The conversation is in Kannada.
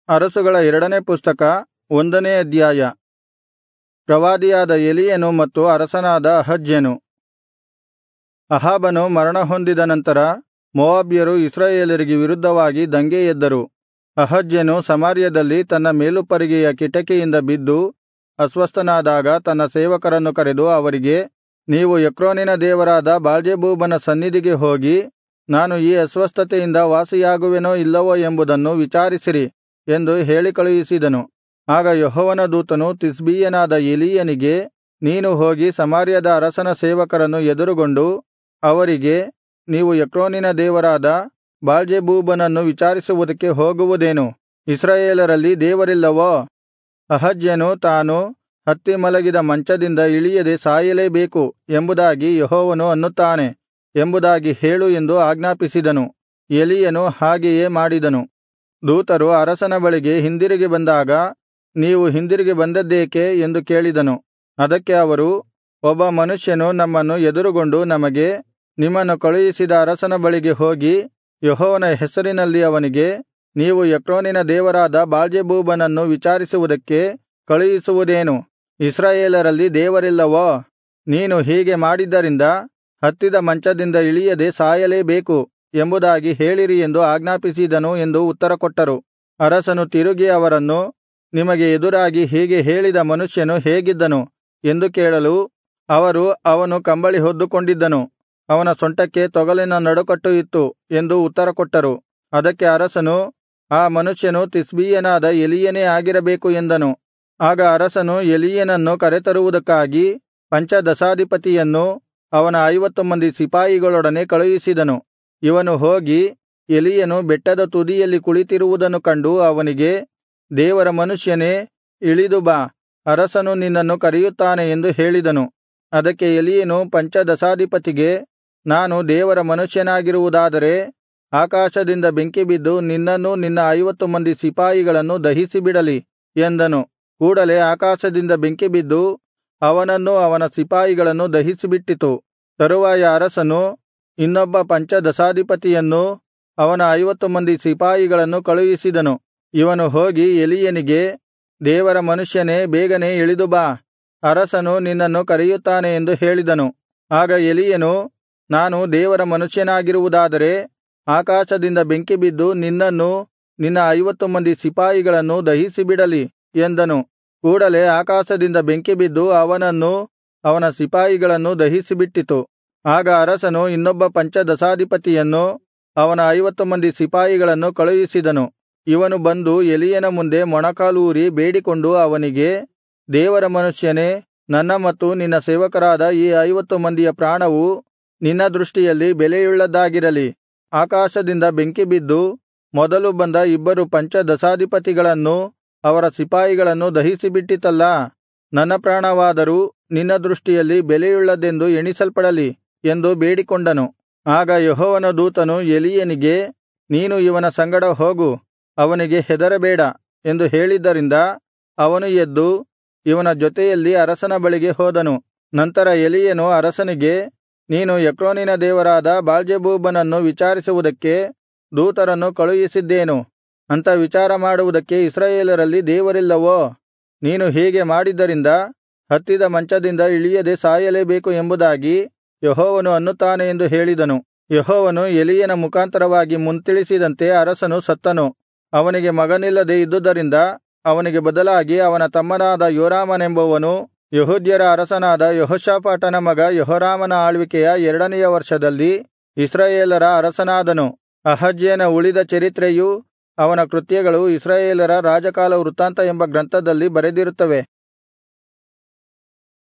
ಅರಸುಗಳ ಎರಡನೇ ಪುಸ್ತಕ ಒಂದನೇ ಅಧ್ಯಾಯ ಪ್ರವಾದಿಯಾದ ಎಲೀಯನು ಮತ್ತು ಅರಸನಾದ ಅಹಜ್ಯನು ಅಹಾಬನು ಮರಣಹೊಂದಿದ ನಂತರ ಮೋವಾಬ್ಯರು ಇಸ್ರಾಯೇಲರಿಗೆ ವಿರುದ್ಧವಾಗಿ ದಂಗೆ ಎದ್ದರು ಅಹಜ್ಯನು ಸಮಾರ್ಯದಲ್ಲಿ ತನ್ನ ಮೇಲುಪ್ಪರಿಗೆಯ ಕಿಟಕಿಯಿಂದ ಬಿದ್ದು ಅಸ್ವಸ್ಥನಾದಾಗ ತನ್ನ ಸೇವಕರನ್ನು ಕರೆದು ಅವರಿಗೆ ನೀವು ಎಕ್ರೋನಿನ ದೇವರಾದ ಬಾಳ್ಜೆಬೂಬನ ಸನ್ನಿಧಿಗೆ ಹೋಗಿ ನಾನು ಈ ಅಸ್ವಸ್ಥತೆಯಿಂದ ವಾಸಿಯಾಗುವೆನೋ ಇಲ್ಲವೋ ಎಂಬುದನ್ನು ವಿಚಾರಿಸಿರಿ ಎಂದು ಹೇಳಿ ಕಳುಹಿಸಿದನು ಆಗ ಯೆಹೋವನ ದೂತನು ತಿಷ್ಬೀಯನಾದ ಎಲೀಯನಿಗೆ ನೀನು ಹೋಗಿ ಸಮಾರ್ಯದ ಅರಸನ ಸೇವಕರನ್ನು ಎದುರುಗೊಂಡು ಅವರಿಗೆ ನೀವು ಎಕ್ರೋನಿನ ದೇವರಾದ ಬಾಳ್ಜೆಬೂಬನನ್ನು ವಿಚಾರಿಸುವುದಕ್ಕೆ ಹೋಗುವುದೇನು ಇಸ್ರಾಯೇಲರಲ್ಲಿ ದೇವರಿಲ್ಲವೋ ಅಹಜ್ಯನು ತಾನು ಹತ್ತಿ ಮಲಗಿದ ಮಂಚದಿಂದ ಇಳಿಯದೆ ಸಾಯಲೇಬೇಕು ಎಂಬುದಾಗಿ ಯೆಹೋವನು ಅನ್ನುತ್ತಾನೆ ಎಂಬುದಾಗಿ ಹೇಳು ಎಂದು ಆಜ್ಞಾಪಿಸಿದನು ಎಲೀಯನು ಹಾಗೆಯೇ ಮಾಡಿದನು ದೂತರು ಅರಸನ ಬಳಿಗೆ ಹಿಂದಿರುಗಿ ಬಂದಾಗ ನೀವು ಹಿಂದಿರುಗಿ ಬಂದದ್ದೇಕೆ ಎಂದು ಕೇಳಿದನು ಅದಕ್ಕೆ ಅವರು ಒಬ್ಬ ಮನುಷ್ಯನು ನಮ್ಮನ್ನು ಎದುರುಗೊಂಡು ನಮಗೆ ನಿಮ್ಮನ್ನು ಕಳುಹಿಸಿದ ಅರಸನ ಬಳಿಗೆ ಹೋಗಿ ಯೆಹೋವನ ಹೆಸರಿನಲ್ಲಿ ಅವನಿಗೆ ನೀವು ಎಕ್ರೋನಿನ ದೇವರಾದ ಬಾಳ್ಜೆಬೂಬನನ್ನು ವಿಚಾರಿಸುವುದಕ್ಕೆ ಕಳುಹಿಸುವುದೇನು ಇಸ್ರಾಯೇಲರಲ್ಲಿ ದೇವರಿಲ್ಲವೋ ನೀನು ಹೀಗೆ ಮಾಡಿದ್ದರಿಂದ ಹತ್ತಿದ ಮಂಚದಿಂದ ಇಳಿಯದೆ ಸಾಯಲೇಬೇಕು ಎಂಬುದಾಗಿ ಹೇಳಿರಿ ಎಂದು ಆಜ್ಞಾಪಿಸಿದನು ಎಂದು ಉತ್ತರಕೊಟ್ಟರು ಅರಸನು ತಿರುಗಿ ಅವರನ್ನು ನಿಮಗೆ ಎದುರಾಗಿ ಹೀಗೆ ಹೇಳಿದ ಮನುಷ್ಯನು ಹೇಗಿದ್ದನು ಎಂದು ಕೇಳಲು ಅವರು ಅವನು ಕಂಬಳಿ ಹೊದ್ದುಕೊಂಡಿದ್ದನು ಅವನ ಸೊಂಟಕ್ಕೆ ತೊಗಲಿನ ನಡುಕಟ್ಟು ಇತ್ತು ಎಂದು ಉತ್ತರಕೊಟ್ಟರು ಅದಕ್ಕೆ ಅರಸನು ಆ ಮನುಷ್ಯನು ತಿಷ್ಬೀಯನಾದ ಎಲೀಯನೇ ಆಗಿರಬೇಕು ಎಂದನು ಆಗ ಅರಸನು ಎಲೀಯನನ್ನು ಕರೆತರುವುದಕ್ಕಾಗಿ ಪಂಚದಶಾಧಿಪತಿಯನ್ನೂ ಅವನ ಐವತ್ತು ಮಂದಿ ಸಿಪಾಯಿಗಳೊಡನೆ ಕಳುಹಿಸಿದನು ಇವನು ಹೋಗಿ ಎಲೀಯನು ಬೆಟ್ಟದ ತುದಿಯಲ್ಲಿ ಕುಳಿತಿರುವುದನ್ನು ಕಂಡು ಅವನಿಗೆ ದೇವರ ಮನುಷ್ಯನೇ ಇಳಿದು ಬಾ ಅರಸನು ನಿನ್ನನ್ನು ಕರೆಯುತ್ತಾನೆ ಎಂದು ಹೇಳಿದನು ಅದಕ್ಕೆ ಎಲೀಯನು ಪಂಚದಶಾಧಿಪತಿಗೆ ನಾನು ದೇವರ ಮನುಷ್ಯನಾಗಿರುವುದಾದರೆ ಆಕಾಶದಿಂದ ಬೆಂಕಿಬಿದ್ದು ನಿನ್ನನ್ನೂ ನಿನ್ನ ಐವತ್ತು ಮಂದಿ ಸಿಪಾಯಿಗಳನ್ನು ದಹಿಸಿಬಿಡಲಿ ಎಂದನು ಕೂಡಲೆ ಆಕಾಶದಿಂದ ಬೆಂಕಿಬಿದ್ದು ಅವನನ್ನೂ ಅವನ ಸಿಪಾಯಿಗಳನ್ನು ದಹಿಸಿಬಿಟ್ಟಿತು ತರುವಾಯ ಅರಸನು ಇನ್ನೊಬ್ಬ ಪಂಚದಶಾಧಿಪತಿಯನ್ನೂ ಅವನ ಐವತ್ತು ಮಂದಿ ಸಿಪಾಯಿಗಳನ್ನು ಕಳುಹಿಸಿದನು ಇವನು ಹೋಗಿ ಎಲೀಯನಿಗೆ ದೇವರ ಮನುಷ್ಯನೇ ಬೇಗನೆ ಇಳಿದು ಬಾ ಅರಸನು ನಿನ್ನನ್ನು ಕರೆಯುತ್ತಾನೆ ಎಂದು ಹೇಳಿದನು ಆಗ ಎಲೀಯನು ನಾನು ದೇವರ ಮನುಷ್ಯನಾಗಿರುವುದಾದರೆ ಆಕಾಶದಿಂದ ಬೆಂಕಿಬಿದ್ದು ನಿನ್ನನ್ನೂ ನಿನ್ನ ಐವತ್ತು ಮಂದಿ ಸಿಪಾಯಿಗಳನ್ನು ದಹಿಸಿಬಿಡಲಿ ಎಂದನು ಕೂಡಲೆ ಆಕಾಶದಿಂದ ಬೆಂಕಿಬಿದ್ದು ಅವನನ್ನೂ ಅವನ ಸಿಪಾಯಿಗಳನ್ನು ದಹಿಸಿಬಿಟ್ಟಿತು ಆಗ ಅರಸನು ಇನ್ನೊಬ್ಬ ಪಂಚದಶಾಧಿಪತಿಯನ್ನು ಅವನ ಐವತ್ತು ಮಂದಿ ಸಿಪಾಯಿಗಳನ್ನು ಕಳುಹಿಸಿದನು ಇವನು ಬಂದು ಎಲೀಯನ ಮುಂದೆ ಮೊಣಕಾಲೂರಿ ಬೇಡಿಕೊಂಡು ಅವನಿಗೆ ದೇವರ ಮನುಷ್ಯನೇ ನನ್ನ ಮತ್ತು ನಿನ್ನ ಸೇವಕರಾದ ಈ ಐವತ್ತು ಮಂದಿಯ ಪ್ರಾಣವು ನಿನ್ನ ದೃಷ್ಟಿಯಲ್ಲಿ ಬೆಲೆಯುಳ್ಳದ್ದಾಗಿರಲಿ ಆಕಾಶದಿಂದ ಬೆಂಕಿಬಿದ್ದು ಮೊದಲು ಬಂದ ಇಬ್ಬರು ಪಂಚದಶಾಧಿಪತಿಗಳನ್ನೂ ಅವರ ಸಿಪಾಯಿಗಳನ್ನು ದಹಿಸಿಬಿಟ್ಟಿತಲ್ಲಾ ನನ್ನ ಪ್ರಾಣವಾದರೂ ನಿನ್ನ ದೃಷ್ಟಿಯಲ್ಲಿ ಬೆಲೆಯುಳ್ಳದೆಂದು ಎಣಿಸಲ್ಪಡಲಿ ಎಂದು ಬೇಡಿಕೊಂಡನು ಆಗ ಯೆಹೋವನ ದೂತನು ಎಲೀಯನಿಗೆ ನೀನು ಇವನ ಸಂಗಡ ಹೋಗು ಅವನಿಗೆ ಹೆದರಬೇಡ ಎಂದು ಹೇಳಿದ್ದರಿಂದ ಅವನು ಎದ್ದು ಇವನ ಜೊತೆಯಲ್ಲಿ ಅರಸನ ಬಳಿಗೆ ಹೋದನು ನಂತರ ಎಲೀಯನು ಅರಸನಿಗೆ ನೀನು ಎಕ್ರೋನಿನ ದೇವರಾದ ಬಾಳ್ಜೆಬೂಬನನ್ನು ವಿಚಾರಿಸುವುದಕ್ಕೆ ದೂತರನ್ನು ಕಳುಹಿಸಿದ್ದೇನು ಅಂತ ವಿಚಾರ ಮಾಡುವುದಕ್ಕೆ ಇಸ್ರಾಯೇಲರಲ್ಲಿ ದೇವರಿಲ್ಲವೋ ನೀನು ಹೀಗೆ ಮಾಡಿದ್ದರಿಂದ ಹತ್ತಿದ ಮಂಚದಿಂದ ಇಳಿಯದೆ ಸಾಯಲೇಬೇಕು ಎಂಬುದಾಗಿ ಯೆಹೋವನು ಅನ್ನುತ್ತಾನೆ ಎಂದು ಹೇಳಿದನು ಯೆಹೋವನು ಎಲೀಯನ ಮುಖಾಂತರವಾಗಿ ಮುಂತಿಳಿಸಿದಂತೆ ಅರಸನು ಸತ್ತನು ಅವನಿಗೆ ಮಗನಿಲ್ಲದೆ ಇದ್ದುದರಿಂದ ಅವನಿಗೆ ಬದಲಾಗಿ ಅವನ ತಮ್ಮನಾದ ಯೋರಾಮನೆಂಬುವನು ಯೆಹೂದ್ಯರ ಅರಸನಾದ ಯೆಹೋಷಾಫಾಟನ ಮಗ ಯೆಹೋರಾಮನ ಆಳ್ವಿಕೆಯ ಎರಡನೆಯ ವರ್ಷದಲ್ಲಿ ಇಸ್ರಾಯೇಲರ ಅರಸನಾದನು ಅಹಜ್ಯನ ಉಳಿದ ಚರಿತ್ರೆಯೂ ಅವನ ಕೃತ್ಯಗಳು ಇಸ್ರಾಯೇಲರ ರಾಜಕಾಲ ವೃತ್ತಾಂತ ಎಂಬ ಗ್ರಂಥದಲ್ಲಿ ಬರೆದಿರುತ್ತವೆ